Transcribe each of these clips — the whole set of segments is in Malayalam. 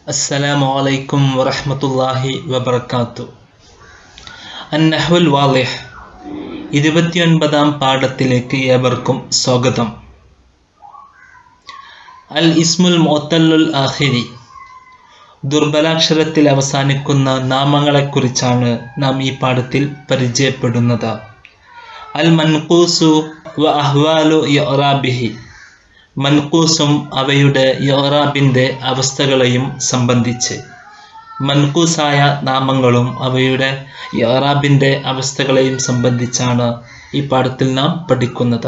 السلام عليكم ورحمة الله وبركاته അന്നഹുൽ വാലിഹ് ഇരുപത്തിയൊൻപതാം പാഠത്തിലേക്ക് ഏവർക്കും സ്വാഗതം അൽ ഇസ്മുൽ മുഅത്തല്ലുൽ ആഖിരി ദുർബലാക്ഷരത്തിൽ അവസാനിക്കുന്ന നാമങ്ങളെക്കുറിച്ചാണ് നാം ഈ പാഠത്തിൽ പരിചയപ്പെടുന്നത് അൽ മൻകൂസു വ അഹ്വാലു യറാബിഹി മൻകൂസും അവയുടെ യോറാബിൻ്റെ അവസ്ഥകളെയും സംബന്ധിച്ച് മൻകൂസായ നാമങ്ങളും അവയുടെ യോറാബിൻ്റെ അവസ്ഥകളെയും സംബന്ധിച്ചാണ് ഈ പാഠത്തിൽ നാം പഠിക്കുന്നത്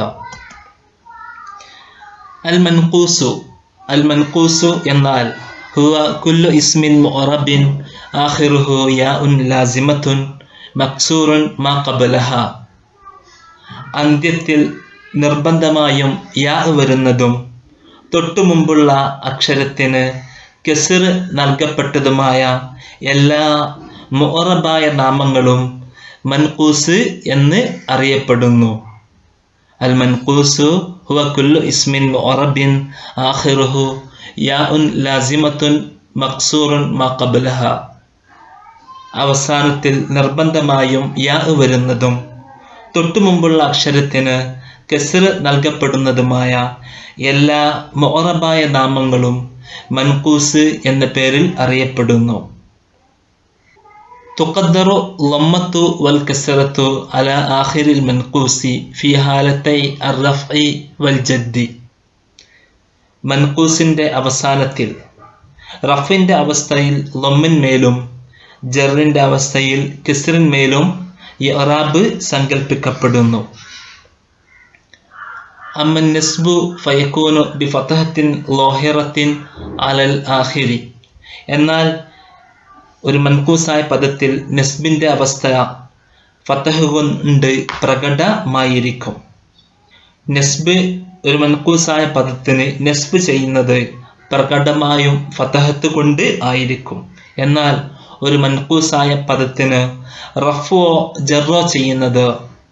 അൽ മൻകൂസു അൽ മൻകൂസു എന്നാൽ ഹുവ കുല്ലു ഇസ്മിൻ മുറബിൻ ആഖിറുഹു യാ ഉൻ ലാസിമത്തുൻ മക്സൂറുൻ മാ കബലഹ അന്ത്യത്തിൽ നിർബന്ധമായും യാ വരുന്നതും തൊട്ടു മുമ്പുള്ള അക്ഷരത്തിന് കെസിർ നൽകപ്പെട്ടതുമായ എല്ലാ മുറബായ നാമങ്ങളും മൻകൂസ് എന്ന് അറിയപ്പെടുന്നു അൽ മൻകൂസു ഹുവ കുല്ലു ഇസ്മിൻ മുറബിൻ ആഖിറുഹു യാ ഉൻ ലാസിമത്തുൻ മക്സൂറുൻ മാ കബലഹ അവസാനത്തിൽ നിർബന്ധമായും യാ വരുന്നതും തൊട്ടു മുമ്പുള്ള അക്ഷരത്തിന് കെസർ നൽകപ്പെടുന്നതുമായ എല്ലാ മൊറബായ നാമങ്ങളും മൻകൂസ് എന്ന പേരിൽ അറിയപ്പെടുന്നു തുഖദ്ദറു ലമ്മത്തു വൽ കസറത്തു അല ആഖിരിൽ മൻകൂസി ഫി ഹാലത്തൈ അർറഫ്ഇ വൽ ജദ്ദി മൻകൂസിന്റെ അവസാനത്തിൽ റഫിന്റെ അവസ്ഥയിൽ ലമ്മിന്മേലും ജറിന്റെ അവസ്ഥയിൽ കിസ്റിന്മേലും ഇറാബ് സങ്കല്പിക്കപ്പെടുന്നു അമ്മ നസ്ബു ഫയക്കൂനു ബി ഫതഹത്തിൻ ലോഹിറത്തിൻ അലൽ ആഹിരി എന്നാൽ ഒരു മൻകൂസായ പദത്തിൽ നസ്ബിൻ്റെ അവസ്ഥ ഫതഹ് കൊണ്ട് പ്രകടമായിരിക്കും നസ്ബ് ഒരു മൻകൂസായ പദത്തിന് നസ്ബ് ചെയ്യുന്നത് പ്രകടമായും ഫതഹത്ത് കൊണ്ട് ആയിരിക്കും എന്നാൽ ഒരു മൻകൂസായ പദത്തിന് റഫോ ജറോ ചെയ്യുന്നത്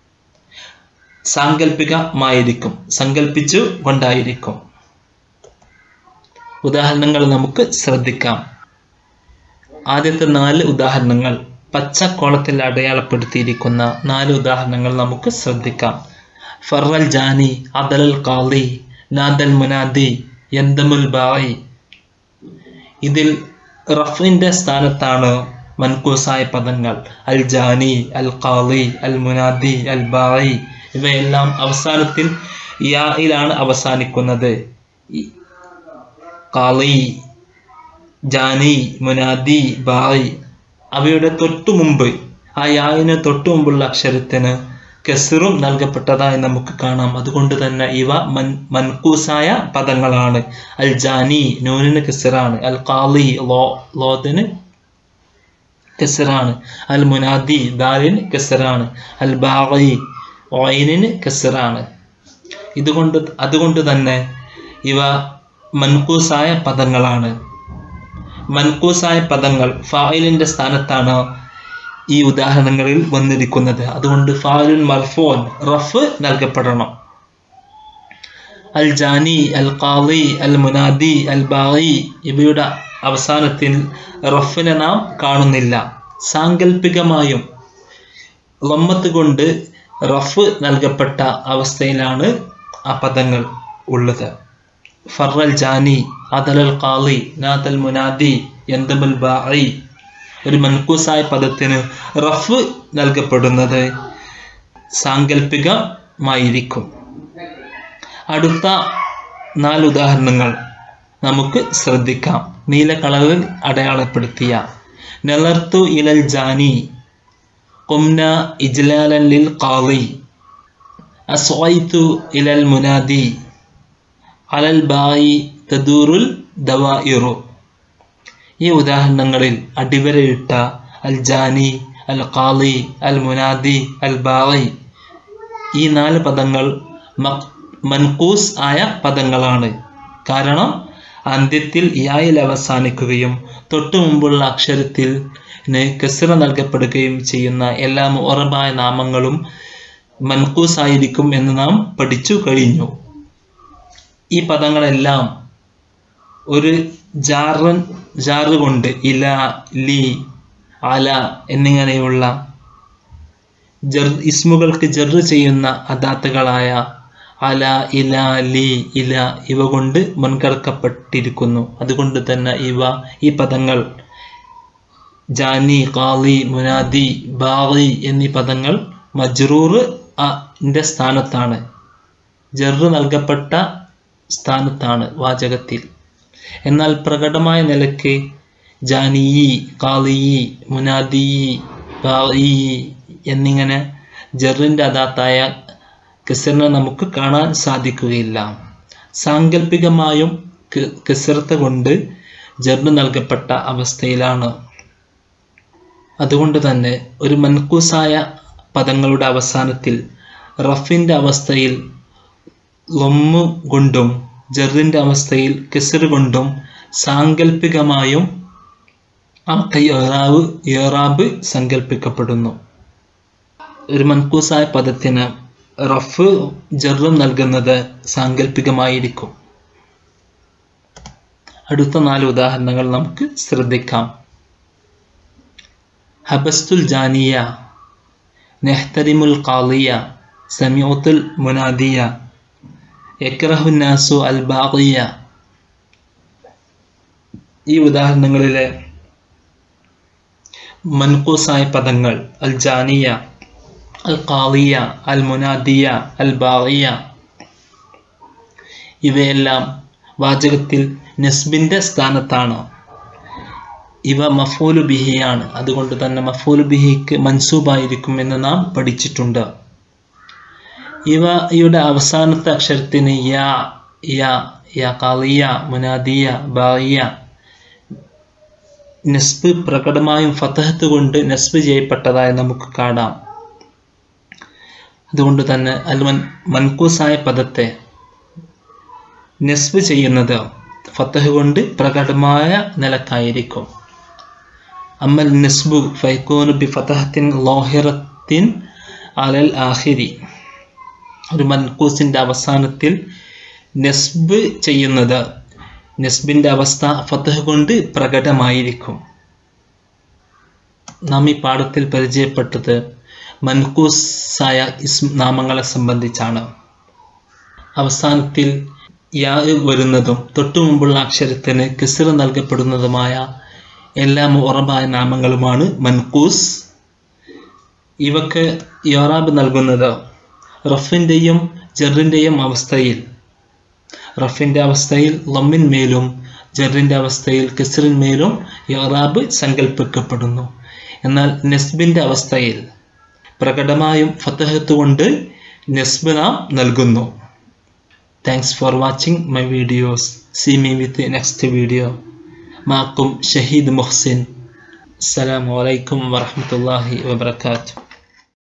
സാങ്കല്പികമായിരിക്കും സങ്കല്പിച്ചു കൊണ്ടായിരിക്കും ഉദാഹരണങ്ങൾ നമുക്ക് ശ്രദ്ധിക്കാം ആദ്യത്തെ നാല് ഉദാഹരണങ്ങൾ പച്ച കോളത്തിൽ അടയാളപ്പെടുത്തിയിരിക്കുന്ന നാല് ഉദാഹരണങ്ങൾ നമുക്ക് ശ്രദ്ധിക്കാം ഫറൽ ജാനി അദലൽ കാളി നാദൽ മുനാദി യന്തമുൽ ബായി ഇതിൽ റഫിന്റെ സ്ഥാനത്താണ് മൻകൂസായ പദങ്ങൾ അൽ ജാനി അൽ കാളി അൽ മുനാദി അൽ ബായി ഇവയെല്ലാം അവസാനത്തിൽ യായിലാണ് അവസാനിക്കുന്നത് കാളി ജാനി മുനാദി ബായി അവയുടെ തൊട്ടു മുമ്പ് ആ യായിന് തൊട്ടു മുമ്പുള്ള അക്ഷരത്തിന് കെസറും നൽകപ്പെട്ടതായി നമുക്ക് കാണാം അതുകൊണ്ട് തന്നെ ഇവ മൻ മൻകൂസായ പദങ്ങളാണ് അൽ ജാനി നൂനിന് കെസറാണ് അൽ കാളി ലോ ലോദിന് കെസറാണ് അൽ മുനാദി ദാലിന് കെസറാണ് അൽ ബായി ഓയിനിന് കെസറാണ് ഇതുകൊണ്ട് അതുകൊണ്ട് തന്നെ ഇവ മൻകൂസായ പദങ്ങളാണ് മൻകൂസായ പദങ്ങൾ ഫായിലിൻ്റെ സ്ഥാനത്താണ് ഈ ഉദാഹരണങ്ങളിൽ വന്നിരിക്കുന്നത് അതുകൊണ്ട് ഫായിലുൻ മർഫോൻ റഫ് നൽകപ്പെടണം അൽ ജാനി അൽ കാളി അൽ മുനാദി അൽ ബായി ഇവയുടെ അവസാനത്തിൽ റഫിനെ നാം കാണുന്നില്ല സാങ്കല്പികമായും ലമ്മത്ത് കൊണ്ട് റഫ് നൽകപ്പെട്ട അവസ്ഥയിലാണ് ആ പദങ്ങൾ ഉള്ളത് ഫറൽ ജാനി അതലൽ കാളി നാദൽ മുനാദി യന്തമുൽ ബായി ഒരു മൻകൂസായ പദത്തിന് റഫ് നൽകപ്പെടുന്നത് സാങ്കല്പികമായിരിക്കും അടുത്ത നാല് ഉദാഹരണങ്ങൾ നമുക്ക് ശ്രദ്ധിക്കാം നീല കളറിൽ അടയാളപ്പെടുത്തിയ നെലർത്തു ഇലൽ ജാനി കുംന ഇജ്ലാലൻ ലിൽ ഖാളി അസ്വൈതു ഇലൽ മുനാദി അലൽ ബായി തദൂറുൽ ദവായിറു ഈ ഉദാഹരണങ്ങളിൽ അടിവരയിട്ട അൽ ജാനി അൽ ഖാളി അൽ മുനാദി അൽ ബായി ഈ നാല് പദങ്ങൾ മൻകൂസ് ആയ പദങ്ങളാണ് കാരണം അന്ത്യത്തിൽ യായിൽ അവസാനിക്കുകയും തൊട്ടു മുമ്പുള്ള അക്ഷരത്തിൽ കെസറ നൽകപ്പെടുകയും ചെയ്യുന്ന എല്ലാ മുറബായ നാമങ്ങളും മൻകൂസ് ആയിരിക്കും എന്ന് നാം പഠിച്ചു കഴിഞ്ഞു ഈ പദങ്ങളെല്ലാം ഒരു ജാറൻ ജാറ് കൊണ്ട് ഇല ലി അല എന്നിങ്ങനെയുള്ള ജർ ഇസ്മുകൾക്ക് ജറ് ചെയ്യുന്ന അദാത്തുകളായ അല ഇല ലി ഇല ഇവ കൊണ്ട് മുൻകടക്കപ്പെട്ടിരിക്കുന്നു അതുകൊണ്ട് തന്നെ ഇവ ഈ പദങ്ങൾ ജാനി കാളി മുനാദി ബാഗി എന്നീ പദങ്ങൾ മജ്റൂർ ന്റെ സ്ഥാനത്താണ് ജറ് നൽകപ്പെട്ട സ്ഥാനത്താണ് വാചകത്തിൽ എന്നാൽ പ്രകടമായ നിലയ്ക്ക് ജാനിയി കാളിയി മുനാദിയി ബാഗി എന്നിങ്ങനെ ജറിൻ്റെ അദാത്തായ കെസറിനെ നമുക്ക് കാണാൻ സാധിക്കുകയില്ല സാങ്കല്പികമായും കെസറത്ത് കൊണ്ട് ജറ് നൽകപ്പെട്ട അവസ്ഥയിലാണ് അതുകൊണ്ട് തന്നെ ഒരു മൻകൂസായ പദങ്ങളുടെ അവസാനത്തിൽ റഫിൻ്റെ അവസ്ഥയിൽ ലൊമ്മു കൊണ്ടും ജറിൻ്റെ അവസ്ഥയിൽ കെസർ കൊണ്ടും സാങ്കല്പികമായും ആ ഏറാവ് ഏറാബ് സങ്കല്പിക്കപ്പെടുന്നു ഒരു മൻകൂസായ പദത്തിന് റഫ് ജറും നൽകുന്നത് സാങ്കല്പികമായിരിക്കും അടുത്ത നാല് ഉദാഹരണങ്ങൾ നമുക്ക് ശ്രദ്ധിക്കാം ഹബസ്തുൽ ജാനിയ നെഹ്തരിമുൽ കാളിയ സമീഉത്തുൽ മുനാദിയ യക്രഹുന്നാസു അൽ ബാഖിയ ഈ ഉദാഹരണങ്ങളിലെ മൻകൂസായ പദങ്ങൾ അൽ ജാനിയ അൽ കാളിയ അൽ മുനാദിയ അൽ ബാഹിയ ഇവയെല്ലാം വാചകത്തിൽ നസ്ബിന്റെ സ്ഥാനത്താണ് ഇവ മഫൂലു ബിഹിയാണ് അതുകൊണ്ട് തന്നെ മഫൂലു ബിഹിക്ക് മൻസൂബായിരിക്കും എന്ന് നാം പഠിച്ചിട്ടുണ്ട് ഇവ ഇവയുടെ അവസാനത്തെ അക്ഷരത്തിന് യാ യാ യാ കാളിയ മുനാദിയ ബാഹിയ നസ്ബ് പ്രകടമായും ഫതഹത്ത് കൊണ്ട് നസ്ബ് ചെയ്യപ്പെട്ടതായി നമുക്ക് കാണാം അതുകൊണ്ട് തന്നെ അൽ മൻ മൻകൂസായ പദത്തെ നസ്ബ് ചെയ്യുന്നത് ഫത്തഹ് കൊണ്ട് പ്രകടമായ നിലക്കായിരിക്കും അമ്മൽ നസ്ബു ഫൈക്കൂനു ബി ഫതഹത്തിൻ ലോഹിറത്തിൻ അലൽ ആഹിരി ഒരു മൻകൂസിൻ്റെ അവസാനത്തിൽ നസ്ബ് ചെയ്യുന്നത് നസ്ബിൻ്റെ അവസ്ഥ ഫത്തഹ് കൊണ്ട് പ്രകടമായിരിക്കും നാം ഈ പാഠത്തിൽ പരിചയപ്പെട്ടത് മൻകൂസായ ഇസ് നാമങ്ങളെ സംബന്ധിച്ചാണ് അവസാനത്തിൽ യാ വരുന്നതും തൊട്ടു മുമ്പുള്ള അക്ഷരത്തിന് കിസിർ നൽകപ്പെടുന്നതുമായ എല്ലാ മുറബായ നാമങ്ങളുമാണ് മൻകൂസ് ഇവക്ക് യോറാബ് നൽകുന്നത് റഫിൻ്റെയും ജറിൻ്റെയും അവസ്ഥയിൽ റഫിൻ്റെ അവസ്ഥയിൽ ലമ്മിന്മേലും ജറിൻ്റെ അവസ്ഥയിൽ കിസറിന്മേലും യോറാബ് സങ്കല്പിക്കപ്പെടുന്നു എന്നാൽ നെസ്ബിൻ്റെ അവസ്ഥയിൽ പ്രകടമായും ഫത്തഹത്ത് കൊണ്ട് നെസ്ബ് നാം നൽകുന്നു thanks for watching my videos see me with next video മാക്കും ഷഹീദ് മുഹ്സിൻ അസ്സലാമു അലൈക്കും വറഹ്മത്തുള്ളാഹി വബർക്കാത്തു